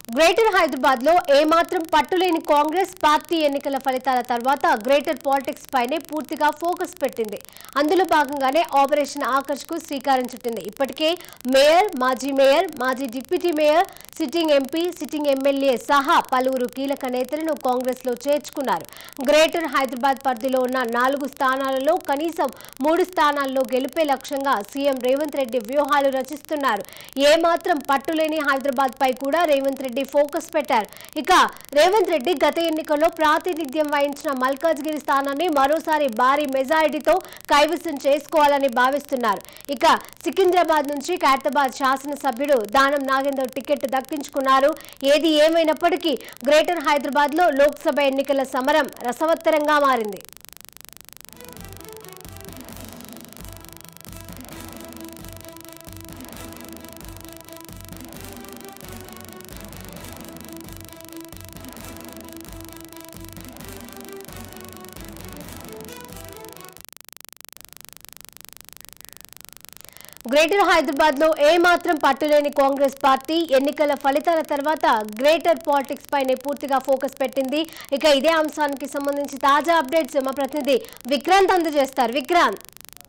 greater Hyderabad లో ఏమాత్రం పట్టులేని Congress party ఎన్నికల ఫలితాల తర్వాత గ్రేటర్ పాలిటిక్స్ పైనే పూర్తిగా ఫోకస్ పెట్టింది అందులో భాగంగానే ఆపరేషన్ ఆకర్ష్ కు శ్రీకారం చుట్టింది ఇప్పటికే మేయర్ మాజీ మేయర్ మాజీ deputy mayor sitting MP sitting MLA సహా పలువురు కీలక నేతలను కాంగ్రెస్ లో చేర్చుకున్నారు గ్రేటర్ హైదరాబాద్ పరిధిలో ఉన్న నాలుగు స్థానాలలో కనీసం మూడు స్థానాల్లో గెలిపే లక్ష్యంగా సీఎం రేవంత్ రెడ్డి వ్యూహాలు రచిస్తున్నారు ఏమాత్రం పట్టులేని హైదరాబాద్ పై కూడా రేవంత్ రెడ్డి ఫోకస్ పెట్టారు ఇక రేవంత్ రెడ్డి గత ఎన్నికల్లో ప్రాతినిధ్యం వహించిన మల్కాజ్గిరి స్థానాన్ని మరోసారి భారీ మెజారిటీతో కైవసం చేసుకోవాలని భావిస్తున్నారు ఇక సికింద్రాబాద్ నుంచి ఖైరతాబాద్ శాసనసభ్యుడు దానం నాగేందర్ టికెట్ దక్కించుకున్నారు ఏది ఏమైనప్పటికీ గ్రేటర్ హైదరాబాద్ లో లోక్సభ ఎన్నికల సమరం రసవత్తరంగా మారింది గ్రేటర్ హైదరాబాద్ లో ఏమాత్రం పట్టులేని కాంగ్రెస్ పార్టీ ఎన్నికల ఫలితాల తర్వాత గ్రేటర్ పాలిటిక్స్ పైనే పూర్తిగా ఫోకస్ పెట్టింది ఇక ఇదే అంశానికి సంబంధించి తాజా అప్డేట్స్ మా ప్రతినిధి విక్రాంత్ అందజేస్తారు విక్రాంత్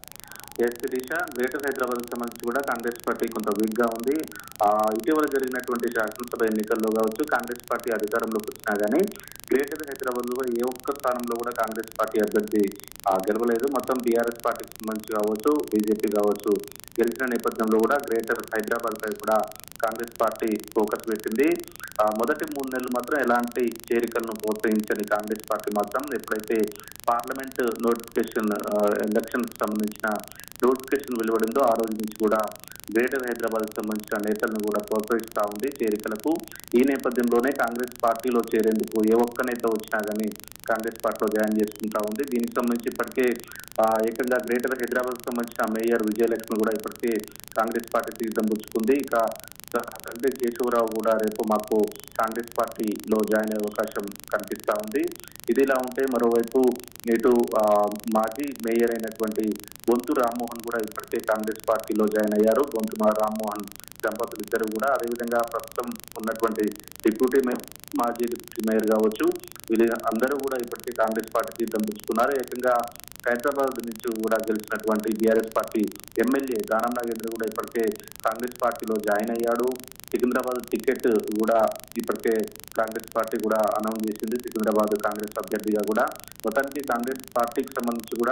ఎస్ దిశ గ్రేటర్ హైదరాబాద్ సంబంధించి కూడా కాంగ్రెస్ పార్టీ కొంత వీక్ గా ఉంది ఆ, ఇటీవల జరిగినటువంటి శాసనసభ ఎన్నికల్లో కావచ్చు కాంగ్రెస్ పార్టీ అధికారంలోకి వచ్చినా గానీ గ్రేటర్ హైదరాబాద్ లో కూడా ఏ ఒక్క స్థానంలో కూడా కాంగ్రెస్ పార్టీ అభ్యర్థి ఆ, గెలవలేదు మొత్తం బీఆర్ఎస్ పార్టీకి సంబంధించి కావచ్చు బీజేపీ కావచ్చు గెలిచిన నేపథ్యంలో కూడా గ్రేటర్ హైదరాబాద్ పై కూడా కాంగ్రెస్ పార్టీ ఫోకస్ పెట్టింది ఆ, మొదటి మూడు నెలలు మాత్రం ఎలాంటి చేరికలను ప్రోత్సహించని కాంగ్రెస్ పార్టీ మాత్రం ఎప్పుడైతే పార్లమెంట్ నోటిఫికేషన్ ఎలక్షన్ సంబంధించిన నోటిఫికేషన్ వెలువడిందో ఆ రోజు నుంచి కూడా గ్రేటర్ హైదరాబాద్ కు సంబంధించిన నేతలను కూడా ప్రోత్సహిస్తా ఉంది చేరికలకు ఈ నేపథ్యంలోనే కాంగ్రెస్ పార్టీలో చేరేందుకు ఏ ఒక్క నేత వచ్చినా కానీ కాంగ్రెస్ పార్టీలో జాయిన్ చేసుకుంటా ఉంది దీనికి సంబంధించి ఇప్పటికే ఆ, ఏకంగా గ్రేటర్ హైదరాబాద్ కు సంబంధించిన మేయర్ విజయలక్ష్మి కూడా ఇప్పటికే కాంగ్రెస్ పార్టీ తీర్థం పుచ్చుకుంది ఇక అంటే కేశవరావు కూడా రేపు మాకు కాంగ్రెస్ పార్టీలో జాయిన్ అయ్యే అవకాశం కనిపిస్తా ఉంది ఇదిలా ఉంటే మరోవైపు ఇటు ఆ, మాజీ మేయర్ అయినటువంటి గొంతు రామ్మోహన్ కూడా ఇప్పటికే కాంగ్రెస్ పార్టీలో జాయిన్ అయ్యారు గొంతు మా రామ్మోహన్ దంపతులు ఇద్దరు కూడా అదేవిధంగా ప్రస్తుతం ఉన్నటువంటి డిప్యూటీ మేయర్ మాజీ డిప్యూటీ మేయర్ కావచ్చు వీళ్ళు అందరూ కూడా ఇప్పటికే కాంగ్రెస్ పార్టీ తీర్థం పుచ్చుకున్నారు ఏకంగా హైదరాబాద్ నుంచి కూడా గెలిచినటువంటి బీఆర్ఎస్ పార్టీ ఎమ్మెల్యే దానం నాగేంద్ర కూడా ఇప్పటికే కాంగ్రెస్ పార్టీలో జాయిన్ అయ్యాడు సికింద్రాబాద్ టికెట్ కూడా ఇప్పటికే కాంగ్రెస్ పార్టీ కూడా అనౌన్స్ చేసింది సికింద్రాబాద్ కాంగ్రెస్ అభ్యర్థిగా కూడా మొత్తానికి కాంగ్రెస్ పార్టీకి సంబంధించి కూడా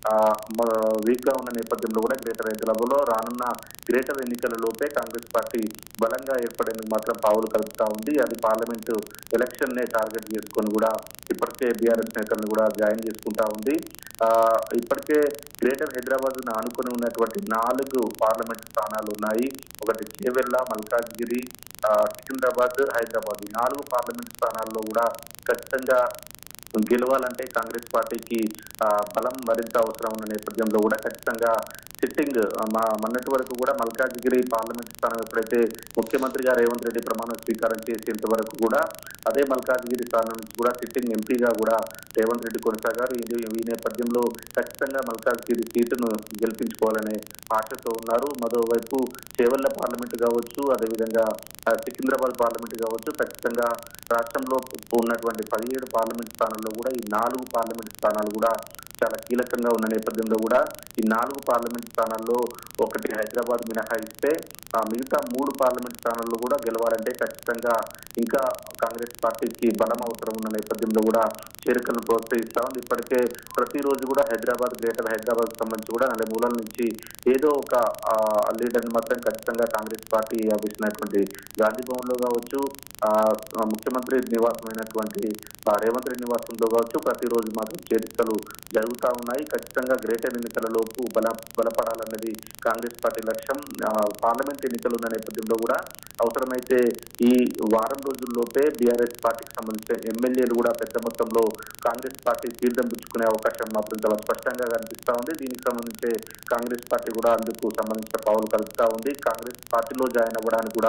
వీక్ గా ఉన్న నేపథ్యంలో కూడా గ్రేటర్ హైదరాబాద్ లో రానున్న గ్రేటర్ ఎన్నికల లోపే కాంగ్రెస్ పార్టీ బలంగా ఏర్పడేందుకు మాత్రం పావులు కలుపుతా ఉంది అది పార్లమెంటు ఎలక్షన్ నే టార్గెట్ చేసుకొని కూడా ఇప్పటికే బీఆర్ఎస్ నేతలను కూడా జాయిన్ చేసుకుంటా ఉంది ఆ, ఇప్పటికే గ్రేటర్ హైదరాబాద్ ను ఆనుకొని ఉన్నటువంటి నాలుగు పార్లమెంట్ స్థానాలు ఉన్నాయి ఒకటి చేవెళ్ళ మల్కాజ్గిరి ఆ, సికింద్రాబాద్ హైదరాబాద్ ఈ నాలుగు పార్లమెంట్ స్థానాల్లో కూడా ఖచ్చితంగా గెలవాలంటే కాంగ్రెస్ పార్టీకి ఆ, బలం మరింత అవసరం ఉన్న నేపథ్యంలో కూడా ఖచ్చితంగా సిట్టింగ్ మా మొన్నటి వరకు కూడా మల్కాజ్గిరి పార్లమెంట్ స్థానం ఎప్పుడైతే ముఖ్యమంత్రిగా రేవంత్ రెడ్డి ప్రమాణ స్వీకారం చేసేంత వరకు కూడా అదే మల్కాజ్గిరి స్థానం నుంచి కూడా సిట్టింగ్ ఎంపీగా కూడా రేవంత్ రెడ్డి కొనసాగారు ఇది ఈ నేపథ్యంలో ఖచ్చితంగా మల్కాజ్గిరి సీటును గెలిపించుకోవాలనే ఆశతో ఉన్నారు మరోవైపు చేవల్ల పార్లమెంట్ కావచ్చు అదేవిధంగా ఆ, సికింద్రాబాద్ పార్లమెంట్ కావచ్చు ఖచ్చితంగా రాష్ట్రంలో ఉన్నటువంటి పదిహేడు పార్లమెంట్ స్థానాల్లో కూడా ఈ నాలుగు పార్లమెంట్ స్థానాలు కూడా చాలా కీలకంగా ఉన్న నేపథ్యంలో కూడా ఈ నాలుగు పార్లమెంట్ స్థానాల్లో ఒకటి హైదరాబాద్ మినహాయిస్తే ఆ మిగతా మూడు పార్లమెంట్ స్థానాల్లో కూడా గెలవాలంటే ఖచ్చితంగా ఇంకా కాంగ్రెస్ పార్టీకి బలం అవసరం ఉన్న నేపథ్యంలో కూడా చేరికలను ప్రోత్సహిస్తా ఉంది ఇప్పటికే ప్రతిరోజు కూడా హైదరాబాద్ గ్రేటర్ హైదరాబాద్ సంబంధించి కూడా నలుమూలల నుంచి ఏదో ఒక లీడర్ మాత్రం ఖచ్చితంగా కాంగ్రెస్ పార్టీ ఆఫీసినటువంటి గాంధీ భవన్ లో కావచ్చు ఆ, ఆ, ముఖ్యమంత్రి నివాసమైనటువంటి ఆ, రేవంత్ రెడ్డి నివాసంలో కావచ్చు ప్రతిరోజు మాత్రం చేరికలు జరుగుతూ ఉన్నాయి ఖచ్చితంగా గ్రేటర్ ఎన్నికల లోపు బల బలపడాలన్నది కాంగ్రెస్ పార్టీ లక్ష్యం ఆ, పార్లమెంట్ ఎన్నికలు ఉన్న నేపథ్యంలో కూడా అవసరమైతే ఈ వారం రోజుల్లోపే బీఆర్ఎస్ పార్టీకి సంబంధించిన ఎమ్మెల్యేలు కూడా పెద్ద మొత్తంలో కాంగ్రెస్ పార్టీ తీర్థం పుచ్చుకునే అవకాశం మాత్రం చాలా స్పష్టంగా కనిపిస్తా ఉంది దీనికి సంబంధించి కాంగ్రెస్ పార్టీ కూడా అందుకు సంబంధించిన పావులు కలుపుతా ఉంది కాంగ్రెస్ పార్టీలో జాయిన్ అవ్వడానికి కూడా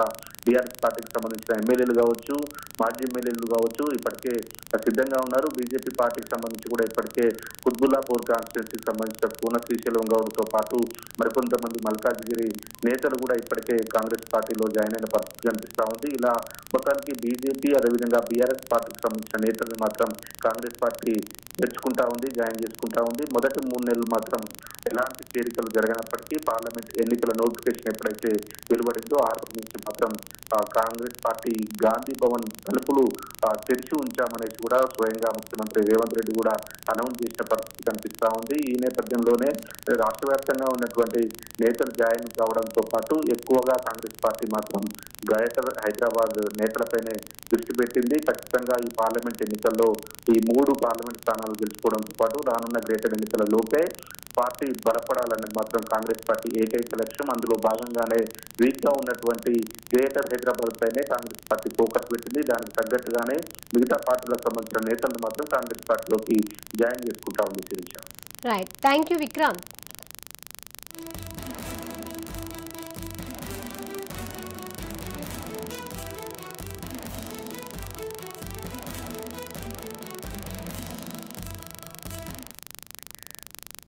బీఆర్ఎస్ పార్టీకి సంబంధించిన ఎమ్మెల్యేలు కావచ్చు మాజీ ఎమ్మెల్యేలు కావచ్చు ఇప్పటికే సిద్ధంగా ఉన్నారు బీజేపీ పార్టీకి సంబంధించి కూడా ఇప్పటికే కుత్బుల్లాపూర్ కాన్స్టిట్యున్సీకి సంబంధించిన పూర్ణ శ్రీశైలం గౌడ్తో పాటు మరికొంతమంది మల్కాజ్గిరి నేతలు కూడా ఇప్పటికే కాంగ్రెస్ పార్టీలో జాయిన్ అయిన పరిస్థితి కనిపిస్తా ఉంది ఇలా మొత్తానికి బీజేపీ అదేవిధంగా బీఆర్ఎస్ పార్టీకి సంబంధించిన నేతలు మాత్రం కాంగ్రెస్ పార్టీ తెచ్చుకుంటా ఉంది జాయిన్ చేసుకుంటా ఉంది మొదటి మూడు నెలలు మాత్రం ఎలాంటి చేరికలు జరగనప్పటికీ పార్లమెంట్ ఎన్నికల నోటిఫికేషన్ ఎప్పుడైతే వెలువడిందో ఆ రోజు నుంచి మాత్రం ఆ, కాంగ్రెస్ పార్టీ గాంధీ భవన్ తలుపులు ఆ, తెరిచి ఉంచామనేసి కూడా స్వయంగా ముఖ్యమంత్రి రేవంత్ రెడ్డి కూడా అనౌన్స్ చేసిన పరిస్థితి కనిపిస్తా ఉంది ఈ నేపథ్యంలోనే రాష్ట్ర వ్యాప్తంగా ఉన్నటువంటి నేతలు జాయిన్ కావడంతో పాటు ఎక్కువగా కాంగ్రెస్ పార్టీ మాత్రం గ్రేటర్ హైదరాబాద్ నేతలపైనే దృష్టి పెట్టింది ఖచ్చితంగా ఈ పార్లమెంట్ ఎన్నికల్లో ఈ మూడు పార్లమెంట్ స్థానాలు గెలుచుకోవడంతో పాటు రానున్న గ్రేటర్ ఎన్నికల లోపే పార్టీ బలపడాలన్నది మాత్రం కాంగ్రెస్ పార్టీ ఏకైక లక్ష్యం అందులో భాగంగానే వీక్ గా ఉన్నటువంటి గ్రేటర్ హైదరాబాద్ పైనే కాంగ్రెస్ పార్టీ ఫోకస్ పెట్టింది దానికి తగ్గట్టుగానే మిగతా పార్టీలకు సంబంధించిన నేతలను మాత్రం కాంగ్రెస్ పార్టీలోకి జాయిన్ చేసుకుంటా ఉంది Sirisha right thank you Vikrant